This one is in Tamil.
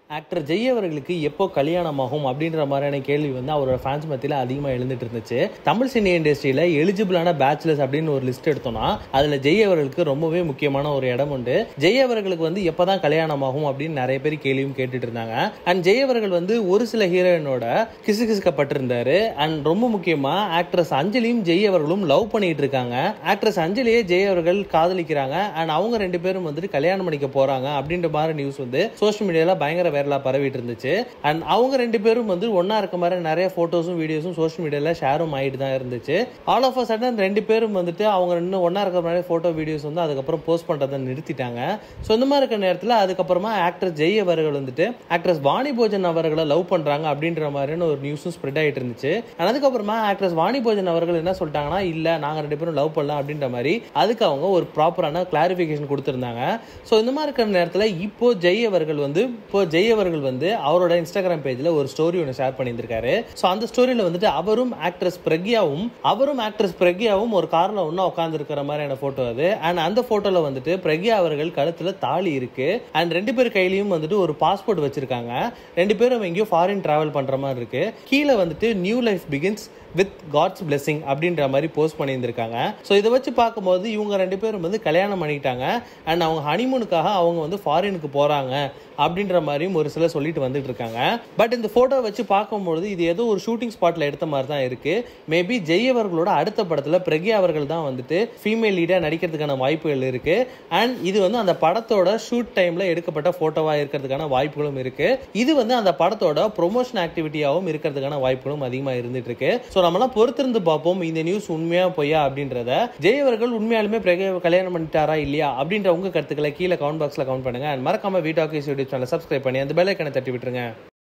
ஆக்டர் ஜெய் அவர்களுக்கு எப்போ கல்யாணம் ஆகும் அப்படின்ற மாதிரியான கேள்வி வந்து அவரோட ஃபேன்ஸ் மத்தியில் அதிகமாக எழுந்துட்டு இருந்துச்சு தமிழ் சினி இண்டஸ்ட்ரியில் எலிஜிபிளான பேச்சுலர்ஸ் அப்படின்னு ஒரு லிஸ்ட் எடுத்தோம்னா அதில் ஜெய் அவர்களுக்கு ரொம்பவே முக்கியமான ஒரு இடம் உண்டு ஜெய் அவர்களுக்கு வந்து எப்போதான் கல்யாணம் ஆகும் அப்படின்னு நிறைய பேர் கேள்வியும் கேட்டுட்டு இருந்தாங்க அண்ட் ஜெய் அவர்கள் வந்து ஒரு சில ஹீரோயினோட கிசுகிசுக்கப்பட்டிருந்தாரு அண்ட் ரொம்ப முக்கியமாக ஆக்ட்ரஸ் அஞ்சலியும் ஜெய் அவர்களும் லவ் பண்ணிட்டு இருக்காங்க ஆக்ட்ரஸ் அஞ்சலியே ஜெய் அவர்கள் காதலிக்கிறாங்க அண்ட் அவங்க ரெண்டு பேரும் வந்துட்டு கல்யாணம் பண்ணிக்க போறாங்க அப்படின்ற மாதிரி நியூஸ் வந்து சோஷியல் மீடியால பயங்கர வைரலா பரவிட்டு இருந்துச்சு அண்ட் அவங்க ரெண்டு பேரும் வந்து ஒண்ணா இருக்க மாதிரி நிறைய போட்டோஸும் வீடியோஸும் சோஷியல் மீடியால ஷேரும் ஆயிட்டு தான் இருந்துச்சு ஆல் ஆஃப் அ சடன் ரெண்டு பேரும் வந்துட்டு அவங்க ரெண்டு ஒண்ணா இருக்க மாதிரி போட்டோ வீடியோஸ் வந்து அதுக்கப்புறம் போஸ்ட் பண்றதை நிறுத்திட்டாங்க ஸோ இந்த மாதிரி இருக்க நேரத்தில் அதுக்கப்புறமா ஆக்ட்ரஸ் ஜெய் அவர்கள் வந்துட்டு ஆக்ட்ரஸ் வாணி போஜன் அவர்களை லவ் பண்றாங்க அப்படின்ற மாதிரியான ஒரு நியூஸும் ஸ்ப்ரெட் ஆயிட்டு இருந்துச்சு And அதுக்கப்புறமா ஆக்ட்ரஸ் வாணி போஜன் அவர்கள் என்ன சொல்லிட்டாங்கன்னா இல்ல நாங்க ரெண்டு பேரும் லவ் பண்ணலாம் அப்படின்ற மாதிரி அதுக்கு அவங்க ஒரு ப்ராப்பரான கிளாரிஃபிகேஷன் கொடுத்திருந்தாங்க ஸோ இந்த மாதிரி இருக்கிற நேரத்தில் இப்போ ஜெய் அவர்கள் வந்து இப்போ ஜெய் அவர்கள் வந்து அவரோட இன்ஸ்டாகிராம் பேஜ்ல ஒரு ஸ்டோரி ஒன்று ஷேர் பண்ணியிருந்திருக்காரு ஸோ அந்த ஸ்டோரியில வந்துட்டு அவரும் ஆக்ட்ரஸ் பிரக்யாவும் அவரும் ஆக்ட்ரஸ் பிரக்யாவும் ஒரு கார்ல ஒன்றா உட்கார்ந்து இருக்கிற மாதிரியான போட்டோ அது அண்ட் அந்த போட்டோல வந்துட்டு பிரக்யா அவர்கள் கழுத்துல தாலி இருக்கு அண்ட் ரெண்டு பேர் கையிலயும் வந்துட்டு ஒரு பாஸ்போர்ட் வச்சிருக்காங்க ரெண்டு பேரும் எங்கேயோ ஃபாரின் டிராவல் பண்ற மாதிரி இருக்கு கீழே வந்துட்டு new life begins with god's blessing அப்படின்ற மாதிரி போஸ்ட் பண்ணியிருந்திருக்காங்க ஸோ இதை வச்சு பார்க்கும்போது இவங்க ரெண்டு பேரும் வந்து கல்யாணம் பண்ணிட்டாங்க அண்ட் அவங்க ஹனிமூனுக்காக அவங்க வந்து ஃபாரினுக்கு போகிறாங்க அப்படின்ற மாதிரியும் ஒரு சிலர் சொல்லிட்டு வந்துட்டு இருக்காங்க பட் இந்த ஃபோட்டோ வச்சு பார்க்கும்பொழுது இது ஏதோ ஒரு ஷூட்டிங் ஸ்பாட்டில் எடுத்த மாதிரி தான் இருக்கு மேபி ஜெய் அவர்களோட அடுத்த படத்தில் பிரக்யா அவர்கள் தான் வந்துட்டு ஃபீமேல் லீடாக நடிக்கிறதுக்கான வாய்ப்புகள் இருக்கு அண்ட் இது வந்து அந்த படத்தோட ஷூட் டைம்ல எடுக்கப்பட்ட ஃபோட்டோவாக இருக்கிறதுக்கான வாய்ப்புகளும் இருக்கு இது வந்து அந்த படத்தோட ப்ரொமோஷன் ஆக்டிவிட்டியாகவும் இருக்கிறதுக்கான வாய்ப்புகளும் அதிகமாக இருந்துட்டு இருக்கு ஸோ நம்மளாம் பொறுத்திருந்து பார்ப்போம் இந்த நியூஸ் உண்மையா பொய்யா அப்படின்றத ஜெய் அவர்கள் உண்மையாலுமே பிரக்யா கல்யாணம் பண்ணிட்டாரா இல்லையா அப்படின்ற உங்க கருத்துக்களை கீழே கமெண்ட் பாக்ஸ்ல கமெண்ட் பண்ணுங்க அண்ட் மறக்காம வீட்டாக்கு யூடியூப் சேனல் சப்ஸ்கிரைப் பண்ணி அந்த பெல் ஐக்கனை தட்டி விட்டுருங்க